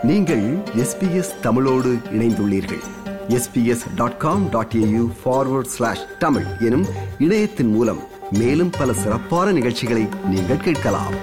நீங்கள் எஸ்பிஎஸ் தமிழோடு இணைந்துள்ளீர்கள் SBS dot com dot AU forward slash Tamil எனும் இணையத்தின் மூலம் மேலும் பல சிறப்பான நிகழ்ச்சிகளை நீங்கள் கேட்கலாம்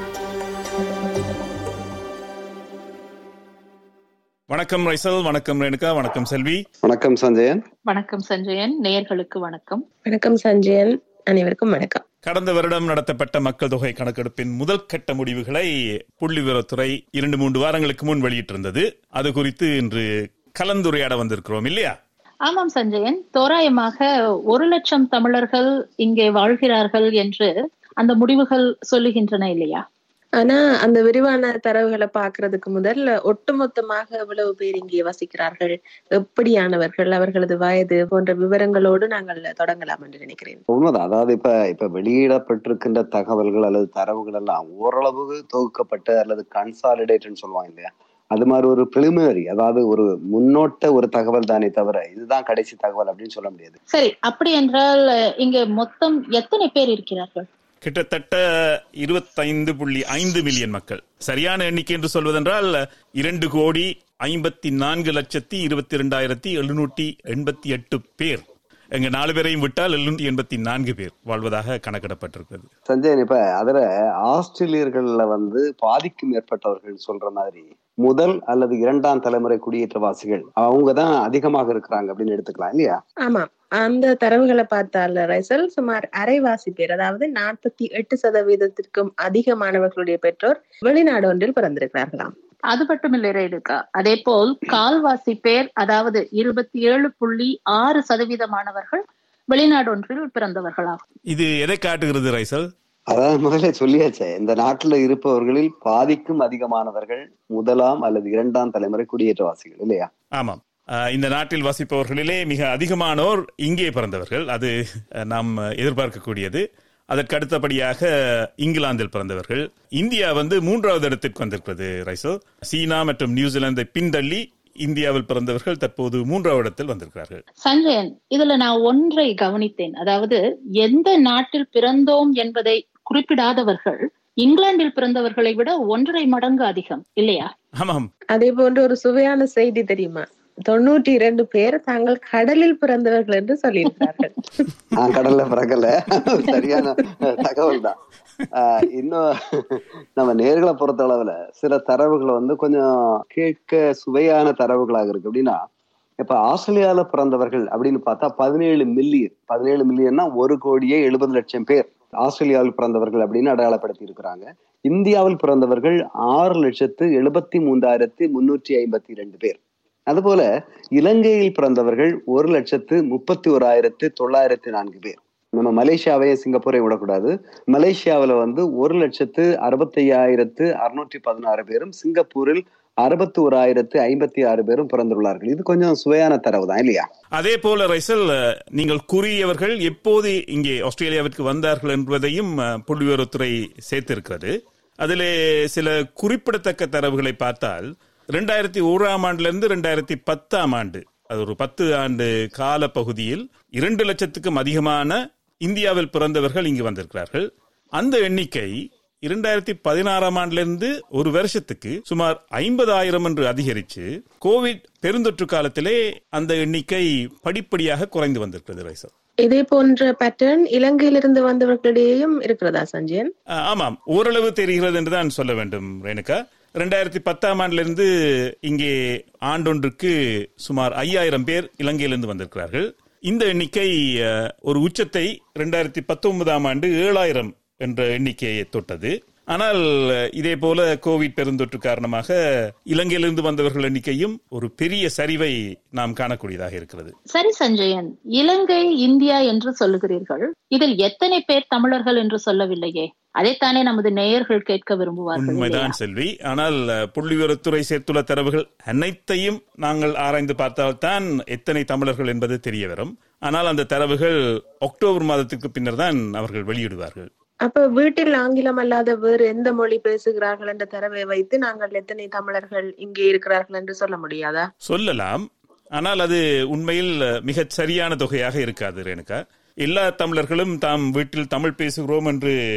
வணக்கம் ரைசல் வணக்கம் ரேணுகா வணக்கம் செல்வி வணக்கம் சஞ்சயன் வணக்கம் சஞ்சயன் நேயர்களுக்கு வணக்கம் வணக்கம் சஞ்சயன் அனைவருக்கும் வணக்கம் கடந்த வருடம் நடத்தப்பட்ட மக்கள் தொகை கணக்கெடுப்பின் முதல் கட்ட முடிவுகளை புள்ளிவிவரத்துறை இரண்டு மூன்று வாரங்களுக்கு முன் வெளியிட்டிருந்தது அது குறித்து இன்று கலந்துரையாட வந்திருக்கிறோம் இல்லையா ஆமாம் சஞ்சயன் தோராயமாக ஒரு லட்சம் தமிழர்கள் இங்கே வாழ்கிறார்கள் என்று அந்த முடிவுகள் சொல்லுகின்றன இல்லையா ஆனா அந்த விரிவான தரவுகளை பாக்குறதுக்கு முதல்ல ஒட்டுமொத்தமாக எவ்வளவு பேர் இங்கே வசிக்கிறார்கள் எப்படியானவர்கள் அவர்களது வயது போன்ற விவரங்களோடு நாங்கள் தொடங்கலாம் என்று நினைக்கிறேன் உண்மைதான் அதாவது இப்ப இப்ப வெளியிடப்பட்டிருக்கின்ற தகவல்கள் அல்லது தரவுகள் எல்லாம் ஓரளவு தொகுக்கப்பட்ட அல்லது கன்சாலிடேட்னு சொல்லுவாங்க இல்லையா அது மாதிரி ஒரு பிரிலிமினரி அதாவது ஒரு முன்னோட்ட ஒரு தகவல் தானே தவிர இதுதான் கடைசி தகவல் அப்படின்னு சொல்ல முடியாது சரி அப்படி என்றால் இங்க மொத்தம் எத்தனை பேர் இருக்கிறார்கள் கிட்டத்தட்ட இருபத்தைந்து புள்ளி ஐந்து மில்லியன் மக்கள் சரியான எண்ணிக்கை என்று சொல்வதென்றால் இரண்டு கோடி ஐம்பத்தி நான்கு லட்சத்தி இருபத்தி இரண்டாயிரத்தி எழுநூற்றி எண்பத்தி எட்டு பேர் எங்க நாலு பேரையும் விட்டால் எழுநூற்றி எண்பத்தி நான்கு பேர் வாழ்வதாக கணக்கிடப்பட்டிருக்கிறது சஞ்சயன் இப்ப அதுல ஆஸ்திரேலியர்கள்ல வந்து பாதிக்கும் மேற்பட்டவர்கள் சொல்ற மாதிரி முதல் அல்லது இரண்டாம் தலைமுறை குடியேற்றவாசிகள் அவங்க தான் அதிகமாக இருக்கிறாங்க அப்படின்னு எடுத்துக்கலாம் இல்லையா ஆமா அந்த தரவுகளை பார்த்தால ரைசல் சுமார் அரைவாசி பேர் அதாவது நாற்பத்தி எட்டு சதவீதத்திற்கும் அதிகமானவர்களுடைய பெற்றோர் வெளிநாடு ஒன்றில் பிறந்திருக்கிறார்களாம் அது மட்டும் இல்லை ரேணுகா அதே போல் கால்வாசி பேர் அதாவது இருபத்தி ஏழு புள்ளி ஆறு சதவீதமானவர்கள் வெளிநாடு ஒன்றில் பிறந்தவர்களாகும் இது எதை காட்டுகிறது ரைசல் அதாவது முதல்ல சொல்லியாச்சே இந்த நாட்டுல இருப்பவர்களில் பாதிக்கும் அதிகமானவர்கள் முதலாம் அல்லது இரண்டாம் தலைமுறை குடியேற்றவாசிகள் இல்லையா ஆமாம் அஹ் இந்த நாட்டில் வசிப்பவர்களிலே மிக அதிகமானோர் இங்கே பிறந்தவர்கள் அது அஹ், நாம் எதிர்பார்க்கக்கூடியது அதற்கு அடுத்தபடியாக இங்கிலாந்தில் பிறந்தவர்கள் இந்தியா வந்து மூன்றாவது இடத்திற்கு வந்திருக்கிறது ரைசோ சீனா மற்றும் நியூசிலாந்தை பின்தள்ளி இந்தியாவில் பிறந்தவர்கள் தற்போது மூன்றாவது இடத்தில் வந்திருக்கிறார்கள் சஞ்சயன் இதுல நான் ஒன்றை கவனித்தேன் அதாவது எந்த நாட்டில் பிறந்தோம் என்பதை குறிப்பிடாதவர்கள் இங்கிலாந்தில் பிறந்தவர்களை விட ஒன்றரை மடங்கு அதிகம் இல்லையா ஆமாம் அதே போன்ற ஒரு சுவையான செய்தி தெரியுமா தொண்ணூற்றி இரண்டு பேர் தாங்கள் கடலில் பிறந்தவர்கள் என்று சொல்லியிருக்கிறார்கள் நான் கடல்ல பிறக்கல சரியான தகவல் தான் ஆஹ் இன்னும் நம்ம நேர்களை பொறுத்த அளவுல சில தரவுகள் வந்து கொஞ்சம் கேட்க சுவையான தரவுகளாக இருக்கு அப்படின்னா இப்ப ஆஸ்திரேலியால பிறந்தவர்கள் அப்படின்னு பார்த்தா பதினேழு மில்லியன் பதினேழு மில்லியன்னா ஒரு கோடியே எழுபது லட்சம் பேர் ஆஸ்திரேலியாவில் பிறந்தவர்கள் அப்படின்னு அடையாளப்படுத்தி இருக்கிறாங்க இந்தியாவில் பிறந்தவர்கள் ஆறு லட்சத்து எழுபத்தி மூன்றாயிரத்தி முன்னூற்றி ஐம்பத்தி ரெண்டு பேர் அதுபோல இலங்கையில் பிறந்தவர்கள் ஒரு லட்சத்து முப்பத்தி ஓராயிரத்து தொள்ளாயிரத்தி நான்கு பேர் நம்ம மலேசியாவையும் சிங்கப்பூரையும் விடக்கூடாது மலேசியாவில் வந்து ஒரு லட்சத்து அறுபத்தையாயிரத்து அறுநூற்றி பதினாறு பேரும் சிங்கப்பூரில் அறுபத்தி ஓராயிரத்து ஐம்பத்தி ஆறு பேரும் பிறந்துள்ளார்கள் இது கொஞ்சம் சுவையான தரவு தான் இல்லையா அதே போல ரைசல் அஹ், நீங்கள் கூறியவர்கள் எப்போது இங்கே ஆஸ்திரேலியாவிற்கு வந்தார்கள் என்பதையும் அஹ், புள்ளிவிவரத்துறை சேர்த்திருக்கிறது அதிலே சில குறிப்பிடத்தக்க தரவுகளை பார்த்தால் ரெண்டாயிரத்தி ஓராம் ஆண்டிலிருந்து ரெண்டாயிரத்தி பத்தாம் ஆண்டு அது ஒரு பத்து ஆண்டு கால பகுதியில் இரண்டு லட்சத்துக்கும் அதிகமான இந்தியாவில் பிறந்தவர்கள் இங்கு வந்திருக்கிறார்கள் அந்த எண்ணிக்கை இரண்டாயிரத்தி பதினாறாம் ஆண்டிலிருந்து ஒரு வருஷத்துக்கு சுமார் ஐம்பதாயிரம் என்று அதிகரித்து கோவிட் பெருந்தொற்று காலத்திலே அந்த எண்ணிக்கை படிப்படியாக குறைந்து வந்திருக்கிறது ரைசல் இதே போன்ற பேட்டர்ன் இலங்கையிலிருந்து வந்தவர்களிடையேயும் இருக்கிறதா சஞ்சயன் ஆ, ஆமாம் ஓரளவு தெரிகிறது என்றுதான் சொல்ல வேண்டும் ரேணுகா ரெண்டாயிரத்தி பத்தாம் ஆண்டிலிருந்து இங்கே ஆண்டொன்றுக்கு சுமார் ஐயாயிரம் பேர் இலங்கையிலிருந்து வந்திருக்கிறார்கள் இந்த எண்ணிக்கை அ, ஒரு உச்சத்தை ரெண்டாயிரத்தி பத்தொன்பதாம் ஆண்டு ஏழாயிரம் என்ற எண்ணிக்கையை தொட்டது ஆனால் இதே போல கோவிட் பெருந்தொற்று காரணமாக இலங்கையிலிருந்து வந்தவர்கள் எண்ணிக்கையும் ஒரு பெரிய சரிவை நாம் காணக்கூடியதாக இருக்கிறது சரி சஞ்சயன் இலங்கை இந்தியா என்று சொல்லுகிறீர்கள் இதில் எத்தனை பேர் தமிழர்கள் என்று சொல்லவில்லையே அதைத்தானே நமது நேயர்கள் கேட்க விரும்புவார்கள் இல்லையா? உண்மைதான் செல்வி ஆனால் அஹ், புள்ளிவிவரத்துறை சேர்த்துள்ள தரவுகள் அனைத்தையும் நாங்கள் ஆராய்ந்து பார்த்தால்தான் எத்தனை தமிழர்கள் என்பது தெரிய வரும் ஆனால் அந்த தரவுகள் அக்டோபர் மாதத்துக்கு பின்னர் தான் அவர்கள் வெளியிடுவார்கள் அப்ப வீட்டில் ஆங்கிலம் அல்லாத வேறு எந்த மொழி பேசுகிறார்கள் என்ற தரவை வைத்து நாங்கள் எத்தனை தமிழர்கள் இங்கே இருக்கிறார்கள் என்று சொல்ல முடியாதா சொல்லலாம் ஆனால் அது உண்மையில் அஹ், மிகச் சரியான தொகையாக இருக்காது ரேணுகா எல்லா தமிழர்களும் தாம் வீட்டில் தமிழ் பேசுகிறோம் என்று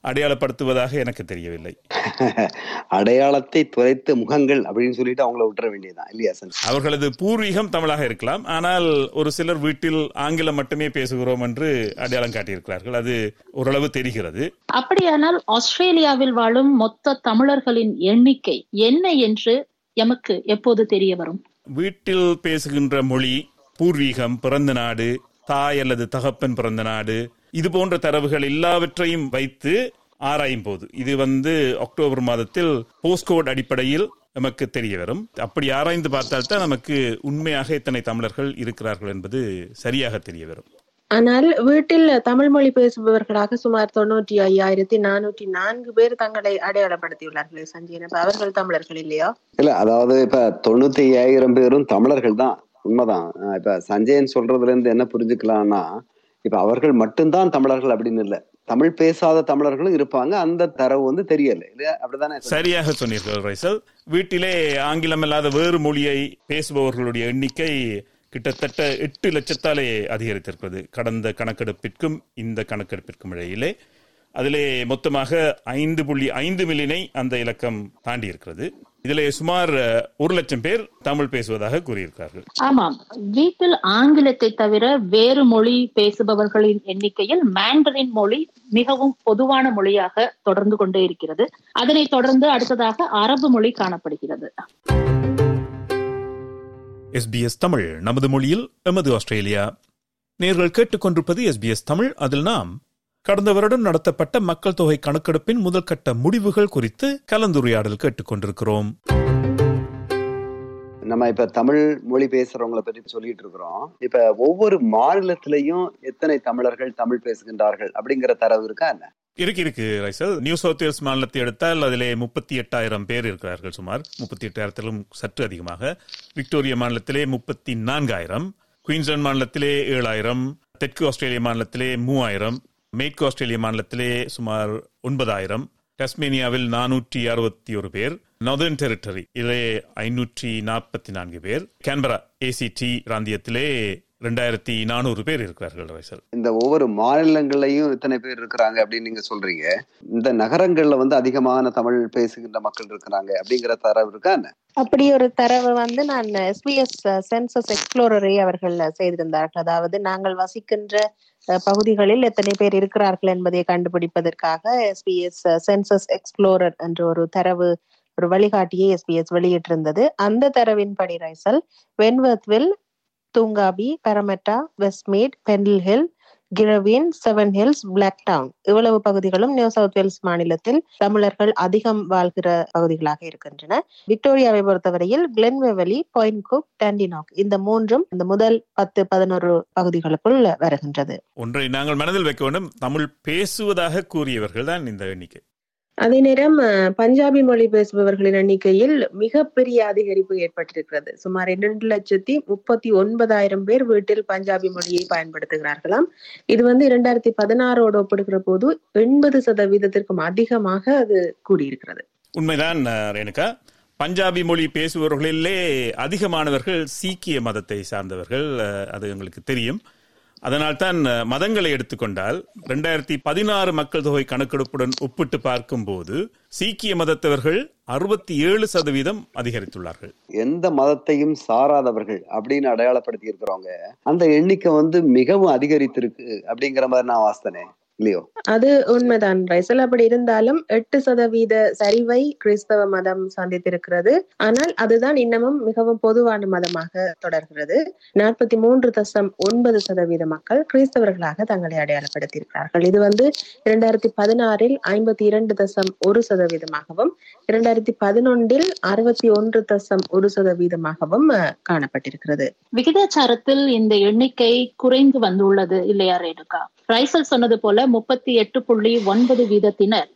அடையாளப்படுத்துவதாக எனக்கு தெரியவில்லை அடையாளத்தை துரைத்த முகங்கள் அப்படின்னு சொல்லிட்டு அவங்கள விட்டுற வேண்டியதுதான் இல்லையா சார் அவர்களது பூர்வீகம் தமிழாக இருக்கலாம் ஆனால் ஒரு சிலர் வீட்டில் ஆங்கிலம் மட்டுமே பேசுகிறோம் என்று அடையாளம் காட்டியிருக்கிறார்கள் அது ஓரளவு தெரிகிறது அப்படியானால் ஆஸ்திரேலியாவில் வாழும் மொத்த தமிழர்களின் எண்ணிக்கை என்ன என்று எமக்கு எப்போது தெரிய வரும் வீட்டில் பேசுகின்ற மொழி பூர்வீகம் பிறந்த நாடு தாய் அல்லது தகப்பன் பிறந்த நாடு இது போன்ற தரவுகள் எல்லாவற்றையும் வைத்து ஆராயும் போது இது வந்து அக்டோபர் மாதத்தில் போஸ்ட்கோட் அடிப்படையில் நமக்கு தெரிய வரும் அப்படி ஆராய்ந்து பார்த்தால்தான் நமக்கு உண்மையாக எத்தனை தமிழர்கள் இருக்கிறார்கள் என்பது சரியாக தெரிய வரும் ஆனால் வீட்டில் தமிழ் மொழி பேசுபவர்களாக சுமார் தொண்ணூற்றி ஐயாயிரத்தி நானூற்றி நான்கு பேர் தங்களை அடையாளப்படுத்தியுள்ளார்கள் சஞ்சயன் அப்ப அவர்கள் தமிழர்கள் இல்லையா இல்ல அதாவது இப்ப தொண்ணூத்தி ஐயாயிரம் பேரும் தமிழர்கள் தான் உண்மைதான் அஹ் இப்ப சஞ்சயன் சொல்றதுல இருந்து என்ன புரிஞ்சுக்கலாம்னா இப்ப அவர்கள் மட்டும்தான் தமிழர்கள் அப்படின்னு இல்ல தமிழ் பேசாத தமிழர்களும் இருப்பாங்க அந்த தரவு வந்து தெரியல இல்லையா அப்படிதானே சரியாக சொன்னீர்கள் ரைசல் வீட்டிலே ஆங்கிலம் அல்லாத வேறு மொழியை பேசுபவர்களுடைய எண்ணிக்கை கிட்டத்தட்ட எட்டு லட்சத்தாலே அதிகரித்திருக்கிறது கடந்த கணக்கெடுப்பிற்கும் இந்த கணக்கெடுப்பிற்கும் இடையிலே அதிலே மொத்தமாக ஐந்து புள்ளி ஐந்து மில்லியனை அந்த இலக்கம் தாண்டி இருக்கிறது இதிலே சுமார் அஹ், ஒரு லட்சம் பேர் தமிழ் பேசுவதாக கூறியிருக்கிறார்கள் ஆமாம் வீட்டில் ஆங்கிலத்தை தவிர வேறு மொழி பேசுபவர்களின் எண்ணிக்கையில் மேண்டரின் மொழி மிகவும் பொதுவான மொழியாக தொடர்ந்து கொண்டே இருக்கிறது அதனைத் தொடர்ந்து அடுத்ததாக அரபு மொழி காணப்படுகிறது எஸ்பிஎஸ் தமிழ் நமது மொழியில் எமது ஆஸ்திரேலியா நேர்கள் கேட்டுக்கொண்டிருப்பது எஸ்பிஎஸ் தமிழ் அதில் நாம் கடந்த வருடம் நடத்தப்பட்ட மக்கள் தொகை கணக்கெடுப்பின் முதல் கட்ட முடிவுகள் குறித்து கலந்துரையாடல் கேட்டுக்கொண்டிருக்கிறோம் நம்ம இப்ப தமிழ் மொழி பேசுறவங்கள பற்றி சொல்லிட்டு இருக்கிறோம் இப்ப ஒவ்வொரு மாநிலத்திலையும் எத்தனை தமிழர்கள் தமிழ் பேசுகின்றார்கள் அப்படிங்கிற தரவு இருக்கா என்ன இருக்கு இருக்கு ரைசல் நியூ சவுத் வேல்ஸ் மாநிலத்தை எடுத்தால் அதிலே முப்பத்தி எட்டாயிரம் பேர் இருக்கிறார்கள் சுமார் முப்பத்தி எட்டாயிரத்திலும் சற்று அதிகமாக விக்டோரியா மாநிலத்திலே முப்பத்தி நான்காயிரம் குயின்ஸ்லாந்து மாநிலத்திலே ஏழாயிரம் தெற்கு ஆஸ்திரேலிய மாநிலத்திலே மூவாயிரம் மேற்கு ஆஸ்திரேலிய மாநிலத்திலே சுமார் ஒன்பதாயிரம் டஸ்மேனியாவில் நானூற்றி அறுபத்தி ஒரு பேர் நார்தர்ன் டெரிட்டரி இதிலே ஐநூற்றி நாற்பத்தி நான்கு பேர் கேன்பரா ஏசிடி பிராந்தியத்திலே ரெண்டாயிரத்தி நானூறு பேர் இருக்கிறார்கள் ரைசல் இந்த ஒவ்வொரு மாநிலங்கள்லயும் இத்தனை பேர் இருக்கிறாங்க அப்படின்னு நீங்க சொல்றீங்க இந்த நகரங்கள்ல வந்து அதிகமான தமிழ் பேசுகின்ற மக்கள் இருக்கிறாங்க அப்படிங்கிற தரவு இருக்கா என்ன அப்படி ஒரு தரவு வந்து நான் எஸ்பிஎஸ் சென்சஸ் எக்ஸ்ப்ளோரரை அவர்கள் செய்திருந்தார்கள் அதாவது நாங்கள் வசிக்கின்ற அஹ், பகுதிகளில் எத்தனை பேர் இருக்கிறார்கள் என்பதை கண்டுபிடிப்பதற்காக எஸ்பிஎஸ் சென்சஸ் எக்ஸ்ப்ளோரர் என்ற ஒரு தரவு ஒரு வழிகாட்டியை எஸ்பிஎஸ் வெளியிட்டிருந்தது அந்த தரவின்படி ரைசல் Wentworthville Toongabbie Parramatta Westmead Pendle Hill Girraween Seven Hills Blacktown இவ்வளவு பகுதிகளும் நியூ சவுத் வேல்ஸ் மாநிலத்தில் தமிழர்கள் அதிகம் வாழ்கிற பகுதிகளாக இருக்கின்றன விக்டோரியாவை பொறுத்தவரையில் கிளென்வெவலி பாயிண்ட் குக் டண்டினாக் இந்த மூன்றும் இந்த முதல் பத்து பதினோரு பகுதிகளுக்குள் வருகின்றது ஒன்றை நாங்கள் மனதில் வைக்க வேண்டும் தமிழ் பேசுவதாக கூறியவர்கள் தான் இந்த எண்ணிக்கை அதே நேரம் அஹ், பஞ்சாபி மொழி பேசுபவர்களின் எண்ணிக்கையில் மிகப்பெரிய அதிகரிப்பு ஏற்பட்டிருக்கிறது சுமார் இரண்டு லட்சத்தி முப்பத்தி ஒன்பதாயிரம் பேர் வீட்டில் பஞ்சாபி மொழியை பயன்படுத்துகிறார்களாம் இது வந்து இரண்டாயிரத்தி பதினாறோடு ஒப்பிடுகிற போது எண்பது சதவீதத்திற்கும் அதிகமாக அது கூடியிருக்கிறது உண்மைதான் அஹ், ரேணுகா பஞ்சாபி மொழி பேசுபவர்களிலே அதிகமானவர்கள் சீக்கிய மதத்தை சார்ந்தவர்கள் அஹ், அது எங்களுக்கு தெரியும் அதனால்தான் அஹ், மதங்களை எடுத்துக்கொண்டால் ரெண்டாயிரத்தி பதினாறு மக்கள் தொகை கணக்கெடுப்புடன் ஒப்பிட்டு பார்க்கும்போது சீக்கிய மதத்தவர்கள் அறுபத்தி ஏழு சதவீதம் அதிகரித்துள்ளார்கள் எந்த மதத்தையும் சாராதவர்கள் அப்படின்னு அடையாளப்படுத்தி இருக்கிறவங்க அந்த எண்ணிக்கை வந்து மிகவும் அதிகரித்திருக்கு அப்படிங்கிற மாதிரி நான் வாசித்தனே இல்லையோ அது உண்மைதான் ரைசல் அப்படி இருந்தாலும் எட்டு சதவீத சரிவை கிறிஸ்தவ மதம் சந்தித்திருக்கிறது ஆனால் அதுதான் இன்னமும் மிகவும் பொதுவான மதமாக தொடர்கிறது நாற்பத்தி மூன்று தசம் ஒன்பது சதவீத மக்கள் கிறிஸ்தவர்களாக தங்களை அடையாளப்படுத்தியிருக்கிறார்கள் இது வந்து இரண்டாயிரத்தி பதினாறில் ஐம்பத்தி இரண்டு தசம் ஒரு சதவீதமாகவும் இரண்டாயிரத்தி பதினொன்றில் அறுபத்தி ஒன்று தசம் ஒரு சதவீதமாகவும் அஹ், காணப்பட்டிருக்கிறது விகிதாச்சாரத்தில் இந்த எண்ணிக்கை குறைந்து வந்துள்ளது இல்லையா ரேணுகா ரைசல் சொன்னது போல முப்பத்தி எட்டு புள்ளி ஒன்பது வீதத்தினர்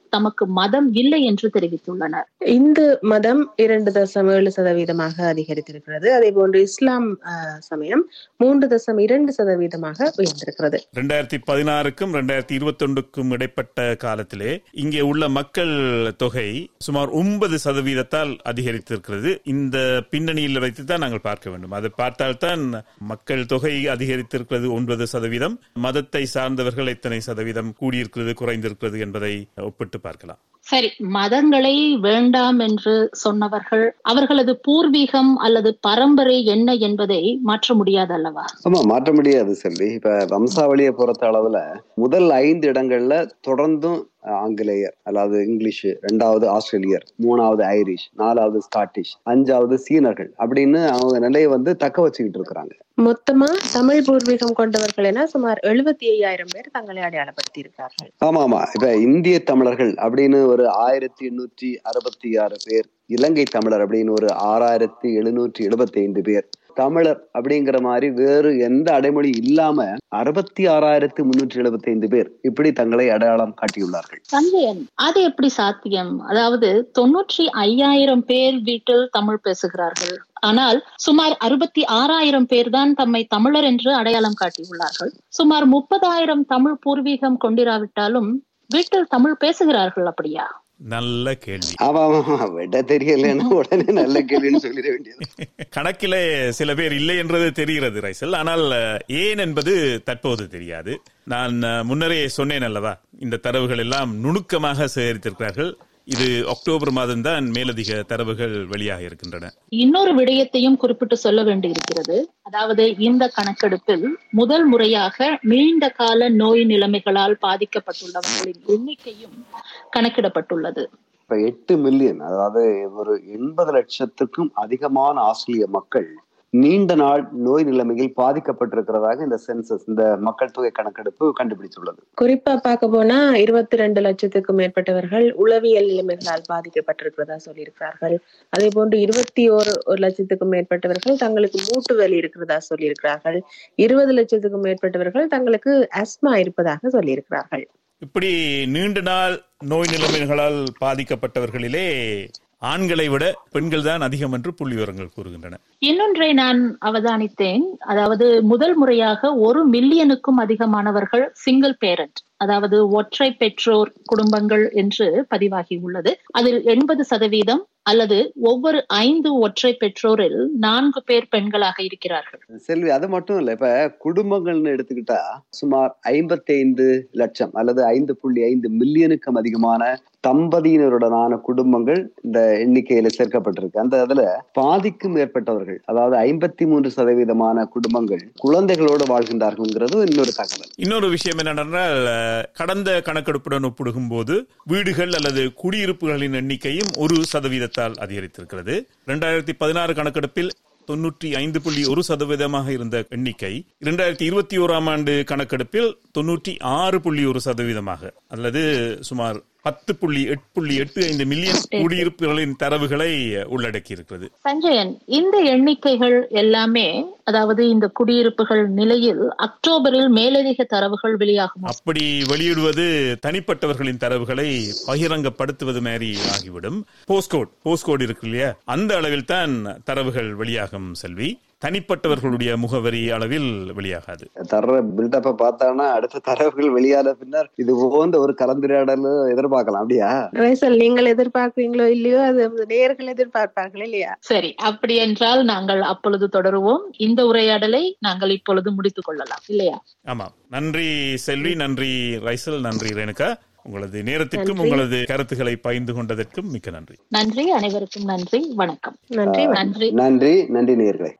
தமக்கு மதம் இல்லை என்று தெரிவித்துள்ளனர் இந்து மதம் இரண்டு தசம் ஏழு சதவீதமாக அதிகரித்திருக்கிறது அதே போன்று இஸ்லாம் அஹ், சமயம் மூன்று தசம் இரண்டு சதவீதமாக உயர்ந்திருக்கிறது ரெண்டாயிரத்தி பதினாறுக்கும் ரெண்டாயிரத்தி இருபத்தி ஒன்றுக்கும் இடைப்பட்ட காலத்திலே இங்கே உள்ள மக்கள் தொகை சுமார் ஒன்பது சதவீதத்தால் அதிகரித்திருக்கிறது இந்த பின்னணியில் வைத்துதான் நாங்கள் பார்க்க வேண்டும் அதை பார்த்தால்தான் மக்கள் தொகை அதிகரித்திருக்கிறது ஒன்பது சதவீதம் மதத்தை சார்ந்தவர்கள் எத்தனை சதவீதம் கூடியிருக்கிறது குறைந்திருக்கிறது என்பதை ஒப்பிட்டு பார்க்கலாம் சரி மதங்களை வேண்டாம் என்று சொன்னவர்கள் அவர்களது பூர்வீகம் அல்லது பரம்பரை என்ன என்பதை மாற்ற முடியாது அல்லவா ஆமா மாற்ற முடியாது செல்வி இப்ப வம்சாவளியை பொறுத்த அளவுல முதல் ஐந்து இடங்கள்ல தொடர்ந்தும் அஹ், ஆங்கிலேயர் அதாவது இங்கிலீஷ் ரெண்டாவது ஆஸ்திரேலியர் மூணாவது ஐரிஷ் நாலாவது ஸ்காட்டிஷ் அஞ்சாவது சீனர்கள் அப்படின்னு அவங்க நிலையை வந்து தக்க வச்சுக்கிட்டு இருக்கிறாங்க மொத்தமா தமிழ் பூர்வீகம் கொண்டவர்கள் என சுமார் எழுபத்தி ஐயாயிரம் பேர் தங்களை அடையாளப்படுத்தி இருக்கிறார்கள் ஆமா ஆமா இப்ப இந்திய தமிழர்கள் அப்படின்னு ஒரு ஆயிரத்தி எண்ணூற்றி அறுபத்தி ஆறு பேர் இலங்கை தமிழர் அப்படின்னு ஒரு ஆறாயிரத்தி எழுநூற்றி எழுபத்தி ஐந்து பேர் தமிழர் அப்படிங்கிற மாதிரி வேறு எந்த அடைமொழி இல்லாம அறுபத்தி ஆறாயிரத்தி முன்னூற்றி எழுபத்தி ஐந்து பேர் இப்படி தங்களை அடையாளம் காட்டியுள்ளார்கள் சஞ்சயன் அது எப்படி சாத்தியம் அதாவது தொன்னூற்றி ஐயாயிரம் பேர் வீட்டில் தமிழ் பேசுகிறார்கள் ஆனால் சுமார் அறுபத்தி ஆறாயிரம் பேர் தான் தம்மை தமிழர் என்று அடையாளம் காட்டியுள்ளார்கள் சுமார் முப்பதாயிரம் தமிழ் பூர்வீகம் கொண்டிராவிட்டாலும் வீட்டில் தமிழ் பேசுகிறார்கள் அப்படியா நல்ல கேள்வி ஆமா ஆமா ஆமா விட தெரியலன்னா உடனே நல்ல கேள்வின்னு சொல்லிட வேண்டியது கணக்கிலே சில பேர் இல்லை என்றது தெரிகிறது ரைசல் ஆனால் அஹ், ஏன் என்பது தற்போது தெரியாது நான் அஹ், முன்னரே சொன்னேன் அல்லவா இந்த தரவுகள் எல்லாம் நுணுக்கமாக சேகரித்திருக்கிறார்கள் இது அக்டோபர் மாதம்தான் மேலதிக தரவுகள் வெளியாக இருக்கின்றன இன்னொரு விடயத்தையும் குறிப்பிட்டு சொல்ல வேண்டியிருக்கிறது அதாவது இந்த கணக்கெடுப்பில் முதல் முறையாக நீண்ட கால நோய் நிலைமைகளால் பாதிக்கப்பட்டுள்ளவர்களின் எண்ணிக்கையும் கணக்கிடப்பட்டுள்ளது இப்ப எட்டு மில்லியன் அதாவது ஒரு எண்பது லட்சத்துக்கும் அதிகமான ஆஸ்திரேலிய மக்கள் நீண்ட நாள் நோய் நிலைமையில் பாதிக்கப்பட்டிருக்கிறதாக இந்த சென்சஸ் இந்த மக்கள் தொகை கணக்கெடுப்பு கண்டுபிடித்துள்ளது குறிப்பா பார்க்க போனா இருபத்தி ரெண்டு லட்சத்துக்கும் மேற்பட்டவர்கள் உளவியல் நிலைமைகளால் பாதிக்கப்பட்டிருக்கிறதா சொல்லியிருக்கிறார்கள் அதே போன்று இருபத்தி ஓரு ஒரு லட்சத்துக்கும் மேற்பட்டவர்கள் தங்களுக்கு மூட்டு வலி இருக்கிறதா சொல்லியிருக்கிறார்கள் இருபது லட்சத்துக்கும் மேற்பட்டவர்கள் தங்களுக்கு அஸ்மா இருப்பதாக சொல்லியிருக்கிறார்கள் இப்படி நீண்ட நாள் நோய் நிலைமைகளால் பாதிக்கப்பட்டவர்களிலே ஆண்களை விட பெண்கள் தான் அதிகம் என்று புள்ளி விவரங்கள் கூறுகின்றன இன்னொன்றை நான் அவதானித்தேன் அதாவது முதல் முறையாக ஒரு மில்லியனுக்கும் அதிகமானவர்கள் சிங்கிள் பேரண்ட் அதாவது ஒற்றை பெற்றோர் குடும்பங்கள் என்று பதிவாகி உள்ளது அதில் எண்பது சதவீதம் அல்லது ஒவ்வொரு ஐந்து ஒற்றை பெற்றோரில் நான்கு பேர் பெண்களாக இருக்கிறார்கள் செல்வி அது மட்டும் இல்ல இப்ப குடும்பங்கள்னு எடுத்துக்கிட்டா சுமார் ஐம்பத்தி ஐந்து லட்சம் அல்லது ஐந்து புள்ளி ஐந்து மில்லியனுக்கும் அதிகமான தம்பதியினருடனான குடும்பங்கள் இந்த எண்ணிக்கையில சேர்க்கப்பட்டிருக்கு அந்த அதுல பாதிக்கும் மேற்பட்டவர்கள் அதாவது ஐம்பத்தி மூன்று சதவீதமான குடும்பங்கள் குழந்தைகளோடு வாழ்கின்றார்கள்ங்கிறது இன்னொரு தகவல் இன்னொரு விஷயம் என்னென்றால் அஹ், கடந்த கணக்கெடுப்புடன் ஒப்பிடுகும் போது வீடுகள் அல்லது குடியிருப்புகளின் எண்ணிக்கையும் ஒரு சதவீதத்தால் அதிகரித்திருக்கிறது இரண்டாயிரத்தி பதினாறு கணக்கெடுப்பில் தொன்னூற்றி ஐந்து புள்ளி ஒரு சதவீதமாக இருந்த எண்ணிக்கை இரண்டாயிரத்தி இருபத்தி ஓராம் ஆண்டு கணக்கெடுப்பில் தொன்னூற்றி ஆறு புள்ளி ஒரு சதவீதமாக அல்லது சுமார் பத்து புள்ளி எட்டு புள்ளி எட்டு ஐந்து மில்லியன் குடியிருப்புகளின் தரவுகளை உள்ளடக்கி இருக்கிறது சஞ்சயன் இந்த எண்ணிக்கைகள் எல்லாமே அதாவது இந்த குடியிருப்புகள் நிலையில் அக்டோபரில் மேலதிக தரவுகள் வெளியாகும் அப்படி வெளியிடுவது தனிப்பட்டவர்களின் தரவுகளை பகிரங்கப்படுத்துவது மாதிரி ஆகிவிடும் போஸ்கோட் போஸ்கோட் இருக்கு இல்லையா அந்த அளவில் தான் தரவுகள் வெளியாகும் செல்வி தனிப்பட்டவர்களுடைய முகவரி அளவில் வெளியாகாது தர்ற பில்டப்ப பார்த்தானா அடுத்த தரவுகள் வெளியான பின்னர் இது போன்ற ஒரு கலந்துரையாடல் எதிர்பார்க்கலாம் அப்படியா ரேசல் நீங்கள் எதிர்பார்க்கிறீங்களோ இல்லையோ அது நேர்கள் எதிர்பார்ப்பார்கள் இல்லையா சரி அப்படி என்றால் நாங்கள் அப்பொழுது தொடருவோம் இந்த உரையாடலை நாங்கள் இப்பொழுது முடித்துக் கொள்ளலாம் இல்லையா ஆமாம் நன்றி செல்வி நன்றி ரைசல் நன்றி ரேணுகா உங்களது நேரத்திற்கும் உங்களது கருத்துக்களை பகிர்ந்து கொண்டதற்கும் மிக்க நன்றி நன்றி அனைவருக்கும் நன்றி வணக்கம் நன்றி நன்றி நன்றி நன்றி நேயர்களே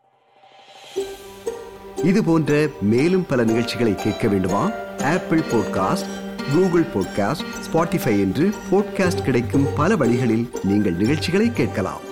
இது போன்ற மேலும் பல நிகழ்ச்சிகளை கேட்க வேண்டுமா Apple podcast Google podcast Spotify என்று பாட்காஸ்ட் கிடைக்கும் பல வழிகளில் நீங்கள் நிகழ்ச்சிகளை கேட்கலாம்